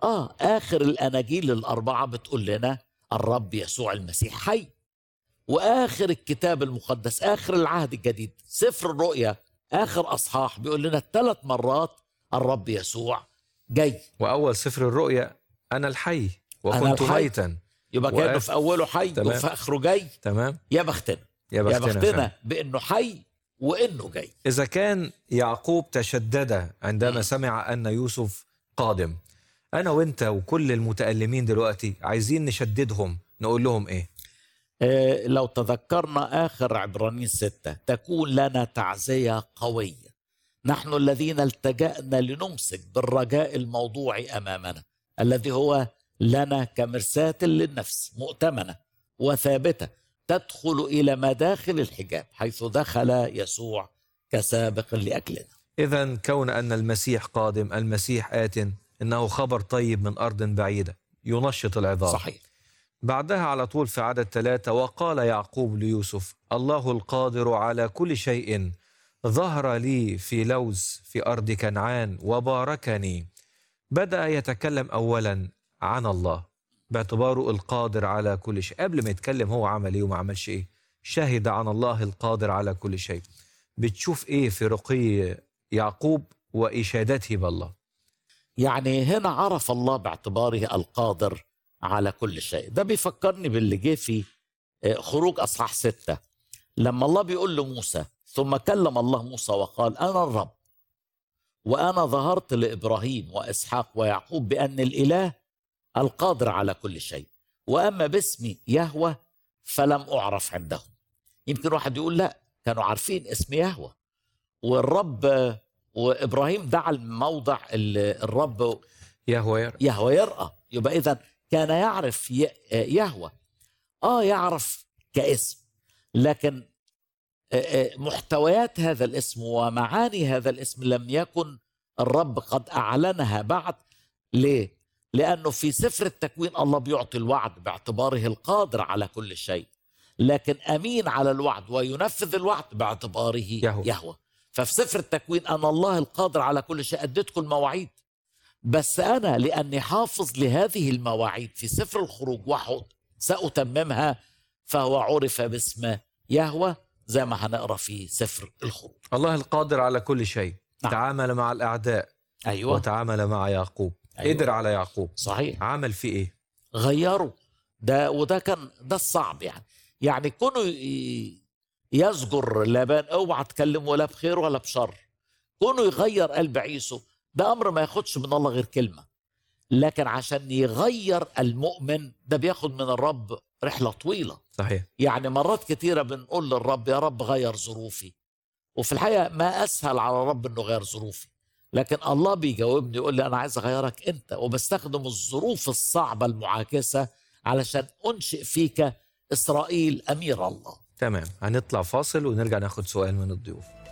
اه اخر الاناجيل الاربعه بتقول لنا الرب يسوع المسيح حي واخر الكتاب المقدس اخر العهد الجديد سفر الرؤيا اخر اصحاح بيقول لنا ثلاث مرات الرب يسوع جاي واول سفر الرؤيا انا الحي أنا وكنت الحي. ميتا يبقى وآخر- كانه في اوله حي تمام. وفي اخره جاي تمام يا بختنا يا يا بختنا, بختنا فعلا. بانه حي وانه جاي اذا كان يعقوب تشدد عندما مم. سمع ان يوسف قادم انا وانت وكل المتالمين دلوقتي عايزين نشددهم نقول لهم ايه آه، لو تذكرنا آخر عبرانيين ستة تكون لنا تعزية قوية نحن الذين التجأنا لنمسك بالرجاء الموضوع أمامنا الذي هو لنا كمرساة للنفس مؤتمنة وثابتة تدخل إلى مداخل الحجاب حيث دخل يسوع كسابق لأجلنا اذا كون ان المسيح قادم المسيح ات انه خبر طيب من ارض بعيده ينشط العظام صحيح بعدها على طول في عدد ثلاثة وقال يعقوب ليوسف الله القادر على كل شيء ظهر لي في لوز في أرض كنعان وباركني بدأ يتكلم أولا عن الله باعتباره القادر على كل شيء قبل ما يتكلم هو عمل إيه وما عملش إيه شهد عن الله القادر على كل شيء بتشوف إيه في رقي يعقوب وإشادته بالله يعني هنا عرف الله باعتباره القادر على كل شيء ده بيفكرني باللي جه في آه، خروج أصحاح ستة لما الله بيقول لموسى ثم كلم الله موسى وقال أنا الرب وأنا ظهرت لإبراهيم وإسحاق ويعقوب بأن الإله القادر على كل شيء وأما باسمي يهوى فلم أعرف عندهم يمكن واحد يقول لا كانوا عارفين اسم يهوى والرب آه، وإبراهيم دعا الموضع اللي الرب يهوى يرى يهوى يرأى يبقى إذا كان يعرف ي- يهوى آه يعرف كاسم لكن آه، آه، محتويات هذا الاسم ومعاني هذا الاسم لم يكن الرب قد أعلنها بعد ليه؟ لأنه في سفر التكوين الله بيعطي الوعد باعتباره القادر على كل شيء لكن أمين على الوعد وينفذ الوعد باعتباره يهوى. يهوى ففي سفر التكوين أنا الله القادر على كل شيء أديتكم المواعيد بس أنا لأني حافظ لهذه المواعيد في سفر الخروج وحد سأتممها فهو عرف باسم يهوى زي ما هنقرا في سفر الخروج الله القادر على كل شيء نعم. تعامل مع الأعداء أيوة وتعامل مع يعقوب أيوة. قدر على يعقوب صحيح عمل فيه ايه غيروا ده وده كان ده الصعب يعني يعني كونه ي- يزجر لابان اوعى تكلمه ولا بخير ولا بشر كونه يغير قلب عيسو ده امر ما ياخدش من الله غير كلمه لكن عشان يغير المؤمن ده بياخد من الرب رحله طويله صحيح يعني مرات كتيره بنقول للرب يا رب غير ظروفي وفي الحقيقه ما اسهل على الرب انه غير ظروفي لكن الله بيجاوبني يقول لي انا عايز اغيرك انت وبستخدم الظروف الصعبه المعاكسه علشان انشئ فيك اسرائيل امير الله تمام هنطلع فاصل ونرجع ناخد سؤال من الضيوف